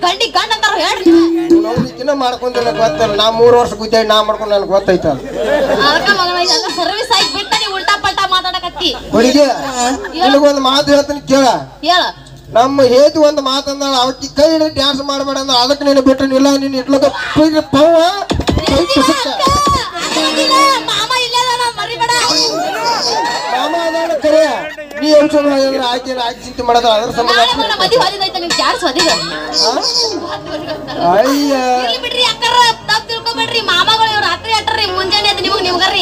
ಗಂಡಿ ಗಂಡ ಅಂತಾರ ಹೇಳ್ರಿ ನೋಡ್ಲಿಕ್ಕಿನ ಮಾಡ್ಕೊಂದಿಲ್ಲ ಗೊತ್ತಲ್ಲ ನಾ ಮೂರು ವರ್ಷ ಗುದ್ದಾಡಿ ನಾ ಮಾಡ್ಕೊಂಡು ನನಗೆ ಗೊತ್ತೈತಲ್ಲ ಅದಕ್ಕ ಮಗನ ಇದೆಲ್ಲ ಸರ್ವಿಸ್ ಆಗಿ ಬಿಟ್ಟ ನೀ ಉಲ್ಟಾ ಪಲ್ಟಾ ಮಾತಾಡಕತ್ತಿ ಹುಡುಗಿ ನಿನಗೊಂದು ಮಾತು ಹೇಳ್ತೀನಿ ಕೇಳ ಹೇಳ ನಮ್ಮ ಹೇತು ಒಂದು ಮಾತಂದ ಅವಕ್ಕಿ ಕೈ ಹಿಡಿದು ಡ್ಯಾನ್ಸ್ ಮಾಡಬೇಡ ಅಂದ್ರೆ ಅದಕ್ಕೆ ನೀನು ಬಿಟ್ಟು ಇಲ್ಲ ನೀನು ಇಟ್ಲಕ್ಕ ಪವ್ವ ಕೈ ತುಸುಕ. ಮಾಮ ಇಲ್ಲೇ ಅದಾನ, ಮರಿಬೇಡ ಮಾಮ ಅದಾನ ಕರೆ ನೀ ಔಷಧ ಮಾಡಿದ್ರೆ ಆಕೆ ಆಕೆ ಚಿಂತೆ ಮಾಡೋದು ಅದ್ರ ಸಂಬಂಧ ನಾಳೆ ಮಗನ ಮದಿ ಹೊದಿದೈತೆ ನಿಮ್ ಜಾಡ್ಸ್ ಹೊದಿದ ಅಯ್ಯ ಇರ್ಲಿ ಬಿಡ್ರಿ ಅಕ್ಕರ ತಪ್ಪು ತಿಳ್ಕೊಬೇಡ್ರಿ ಮಾಮಗಳು ಇವ್ರು ರಾತ್ರಿ ಅಟ್ರಿ ಮುಂಜಾನೆ ಅದು ನಿಮಗ್ ನಿಮ್ಗರ್ರಿ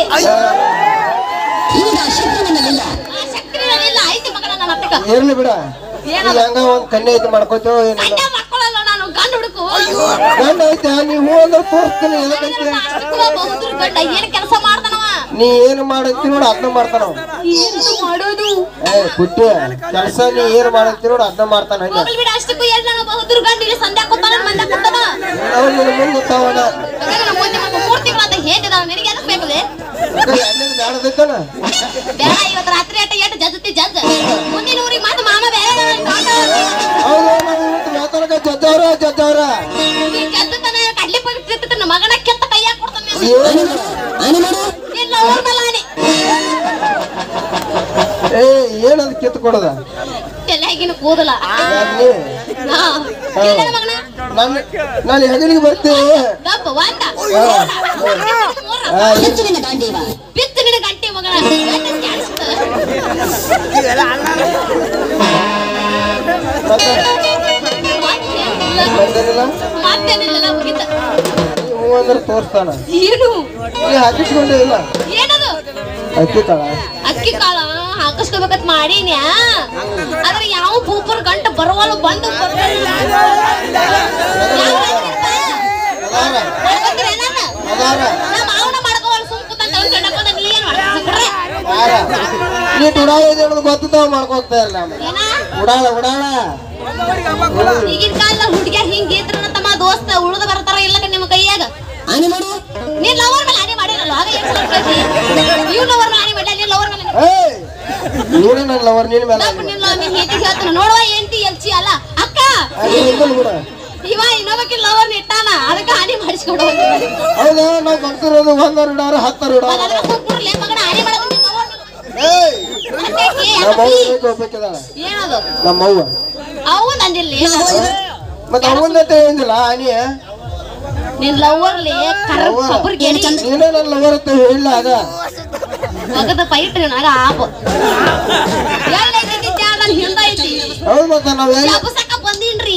ಈಗ ಶತ್ರುವಿನಲ್ಲಿಲ್ಲ ಆ ಶಕ್ತಿ ಇಲ್ಲ ಐತಿ ಮಗನ ನನ್ನ ಅತ್ತಕ ಇರ್ಲಿ ಬಿಡ ಈಗ ಹಂಗ ಒಂದ್ ಕನ್ಯೆ ಐತಿ ಮಾಡ್ಕೋತೇವ ಏನಿಲ್ಲ ಗಂಡ ಮಕ್ಕಳಲ್ಲ ನಾನು ಗಂಡ ಹುಡುಕು ಗಂಡ ಐತೆ ನೀವು ಹೂ ಅಂದ್ರೆ ತೋರಿಸ್ತೀನಿ ಎದಕ್ಕೈತೆ ಬಹುದ್ರ ಗಂಡ ಏನ್ ಕೆಲಸ ಮಾಡ್ತಾನವ ನೀ ಏನು ಮಾಡಂತಿ ನೋಡು ಅದನ್ನ ಮಾಡ್ತಾನ ಅವ. ಏನು ಮಾಡೋದು ಏ ಪುಟ್ಟಿ ಕೆಲಸ ನೀ ಏನು ಮಾಡಂತಿ ನೋಡು ಅದನ್ನ ಮಾಡ್ತಾನ ಹಂಗ ಹೋಗ್ಲಿ ಬಿಡ ಅಷ್ಟಕ್ಕೂ ಏನ್ ನಾನು ಬಹುದ್ರ ಗಂಡ ಇಲ್ಲಿ ಸಂಧ್ಯಾ ಕೊತ್ತಾನ ಮಂದ್ಯ ಕೊತ್ತಾನ ಅವ್ನು ನಿನ್ನ ಮುಂದೆ ಗೊತ್ತಾವಣ ನನ್ನ ಮುಂದೆ ಮತ್ತೆ ಮೂರ್ ತಿಂಗಳಂತ ಹೇಗಿದಾವ ನಿನಗೆ ಎದಕ್ ಬೇಕದೆ ಎಣ್ಣೆದು ಬ್ಯಾಡದೈತನ ಬೇಡ ಇವತ್ತು ರಾತ್ರಿ ಅಟ್ಟ ಎಷ್ಟು ಜಜ್ತಿ ಜಜ್ಜ ಮುಂದಿನ ಊರಿಗೆ ಮತ್ತೆ ಮಾಮ ಬೇರೆ ಹೌದು ಮಾತಾಡಕ ಜದ್ದವ್ರ ಜದ್ದವ್ರ ಜಜ್ಜತಾನ ಕಡ್ಲಿ ಪಗಿ ತಿಂತಾನ ಮಗನ ಕೆತ್ತ ಕೈಯಾಗ ಕೊಡ್ತಾನೆ ಏನು ಆನೆ ಮಾಡು ಇಲ್ಲ ಊರ್ನಲ್ಲ ಆನೆ ಏ ಏನದು ಕಿತ್ತು ಕೊಡದ ತಲೆಯಾಗಿನ ಕೂದಲ ಯಾರ್ನಿ? ಹಾ ಇಲ್ಲ ಮಗನ ನಾನು ನಾನು ಹೆಗಲಿಗೆ ಬರ್ತೀನಿ ದಪ್ಪ ಒಂದ ಆ, ಈ- ಹೆಚ್ಚುವಿನ ಗಾಂಡೀವ ಬಿತ್ತು ನಿನ್ನ ಗಂಟೆ ಮಗನ ಗಂಟೆ ಜಾಡಿಸ್ತದ. ಮತ್ತೆ ಮತ್ತೇನಿಲ್ಲ. ಬಂದಿರಲಿಲ್ಲ ಮತ್ತೇನಿಲ್ಲ ಮುಗಿತ ನೀ ಹೂ ಅಂದ್ರೆ ತೋರಿಸ್ತಾನ ಏನು ನೀ ಹಾಕಿಸ್ಕೊಂಡೇ ಇಲ್ಲ ಏನದು ಅಕ್ಕಿ ತಳ ಅಕ್ಕಿ ಕಾಳ ಹಾಕಿಸ್ಕೋಬೇಕಂತ ಮಾಡೀನ್ಯಾ ಆದ್ರೆ ಯಾವ ಭೂಪರ್ ಗಂಟ ಬರವಲ್ಲ ಬಂದು ಬರ್ವಲ್ಲ. ಯಾವ ಹಾಕಿರ್ತ? ಅದಾರ ಮಾಡ್ಕೊತೀರ ಏನಾನ? ಅದಾರ ನಮ್ಮ ಮಾವನ ಮಾಡ್ಕೋವಲ್ಲ ಸುಮ್ ಕೂತಂತ ಅವ್ನ್ ಗಂಡ ಬಂದ ನೀ ಏನ್ ಮಾಡ್ತಿ? ಬಿಡ್ರೆ. ಯಾರ ನೀ ಉಡಾಳ ಇದೆ ಅನ್ನೋದು ಗೊತ್ತಿದ್ದಾವ ಮಾಡ್ಕೋತಾ ಇಲ್ಲ ನಮ್ಮ ಏನ? ಉಡಾಳ ಉಡಾಳ ಈಗಿನ ಕಾಲದ ಹುಡುಗಿಯರ್ ಹಿಂಗ್ ಇದ್ರ ತಮ್ಮ ದೋಸ್ತ ಉಳ್ದ ಬರ್ತಾರ ಇಲ್ಲ ನಿಮ್ಮ ಕೈಯಾಗ ಆನೆ ಮಾಡು ನೀನ್ ಲವರ್ ಮೇಲೆ ಆನೆ ಮಾಡಿರಲ್ಲ ಆಗ ಏನ್ ಸಲ ಕೇಳ್ತಿ ಇವ್ ಲವರ್ ಮೇಲೆ ಆನೆ ಮಾಡಿಲ್ಲ ನೀನ್ ಲವರ್ ಮೇಲೆ ಏಯ್ ನೀನು ನನ್ನ ಲವರ್ ನಿನ್ನ ಮೇಲೆ ತಪ್ಪು ನಿಲ್ಲ ನೀನ್ ಹೇತಿ ಹೇಳ್ತಾನ ನೋಡುವ ಎಂತಿ ಎಲ್ಚಿ ಅಲ್ಲ ಅಕ್ಕ ಅದು ನಿಂದಲ್ ಬಿಡ ಇವ ಇನ್ನೊಬ್ಬಕಿ ಲವರ್ ಇಟ್ಟಾನ ಅದಕ್ಕೆ ಆನೆ ಮಾಡಿಸ್ಕೊಡು ಹೌದಾ ನಾವು ಬರ್ತಿರೋದು ಒಂದರ ಇಡಾರ ಹತ್ತರ ಇಡಾರ ಅದನ್ನ ಕೂತ್ಬಿಡ್ಲೆ ಮಗನ ಆನೆ ಮಾಡೋದು ನಿನ್ ಲವರ್ ಏಯ್ ಮತ್ತೆ ಏ ನಮ್ಮ ಅಪ್ಪಿ? ಅವ್ವ ಹೋಗ್ಬೇಕಿದಾಳ ಏನದು ನಮ್ಮ ಅವ್ವ ಅವು ನಂದಿಲ್ಲಿ ಮತ್ತೆ ಅವನ ಜೊತೆ ಏನಿಲ್ಲ ಆನಿ ನಿನ್ ಲವರ್ಲಿ ಕರ ಅವ್ವ. ಕೊಬ್ಬರಿ ಗೆಡಿ ನೀನೇ ನನ್ನ ಲವರ್ ಅಂತ ಹೇಳಿಲ್ಲ ಆಗ ಮಗದ ಪೈಟ್ರಿ ನಾಗ ಆಪ ಎಲ್ಲ ಐತಿ ನಾನು ಹಿಂದ ಐತಿ ಹೌದು ಮತ್ತೆ ನಾವ್ ಎಲ್ಲ ಜಪಸಕ್ಕ ಬಂದೀನ್ರಿ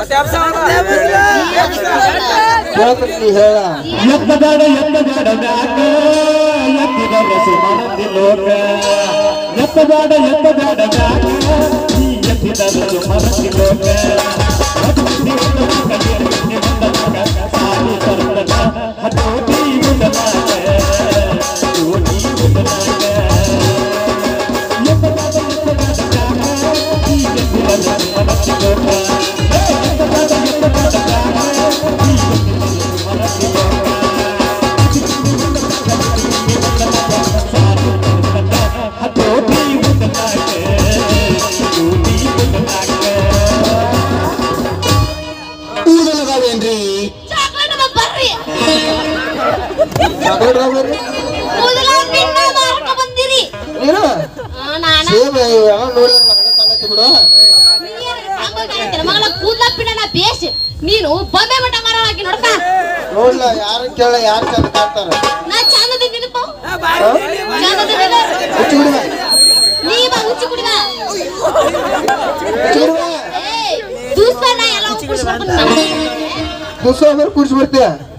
ಕೇಳ್ತೀನಿ ನೀ ಹೇಳ ಎತ್ತಬೇಡ ಎತ್ತಬೇಡ ಮ್ಯಾಕ ಎತ್ತಿದ ಸುಮನಂದಿ ಲೋಕ ಎತ್ತಬೇಡ ಎತ್ತಬೇಡ ಮ್ಯಾಕ ನೀ ಎತ್ತಿದ ಸುಮನಂದಿ ಲೋಕ ಸಾಲಿ ತರ್ತನ ಹತೋಟಿ ಮುದನಾಗ ಜೋಡಿ ಮುದನಾಗ ಎತ್ತಬೇಡ ಎತ್ತಬೇಡ ಮ್ಯಾಕ ನೀ ಎತ್ತಿದ ಸುಮನಂದಿ ಲೋಕ ಎತ್ತಬೇಡ ಎತ್ತಬೇಡ ಮ್ಯಾಕ ಹತೋಟಿ ಮುದನಾಗ ಜೋಡಿ ಮುದನಾಗ ಊದಲಗಾವೇನ್ರಿ ಚಾಕ್ಲೇಟ್ ಅದ ಬರ್ರಿ ಚಾಕ್ಲೇಟ್ ಬರ್ರಿ ಮೊದಲ ಪಿನ್ನ ಮಾರಕ ಬಂದಿರಿ ನೀನು ಆ, ನಾನ ಸೇಮ್ ಎಲ್ಲ ನೋಡಿ ಹಂಗೆ ಕಾಣತ್ತೆ ಬಿಡು ಮಗಳ ಕೂದ್ಲ ಪಿನ್ನ ಬೇಸ್ ನೀನು ಬೊಂಬೆ ಮಠ ಮರ ಹಾಕಿ ನೋಡ್ಕ ನೋಡ್ಲ ಯಾರ ಕೇಳ ಯಾರು ಚಂದ ಕಾಣ್ತಾರ ನಾ ಚಂದದ ನಿನಪ ಚಂದದ ನಿನ ಹುಚ್ಚು ಬಿಡುವ ನೀ ಬಾ ಹುಚ್ಚಿ ಕುಡಿವ ಹುಚ್ಚು ಬಿಡುವ ಏಯ್ ದೂಸ್ತ ನಾ ಎಲ್ಲ ಕುಡಿಸ್ಬೇಕು ದಿವಸ ಅಂದ್ರೆ ಕೂರ್ಸಿ ಬರ್ತೀಯ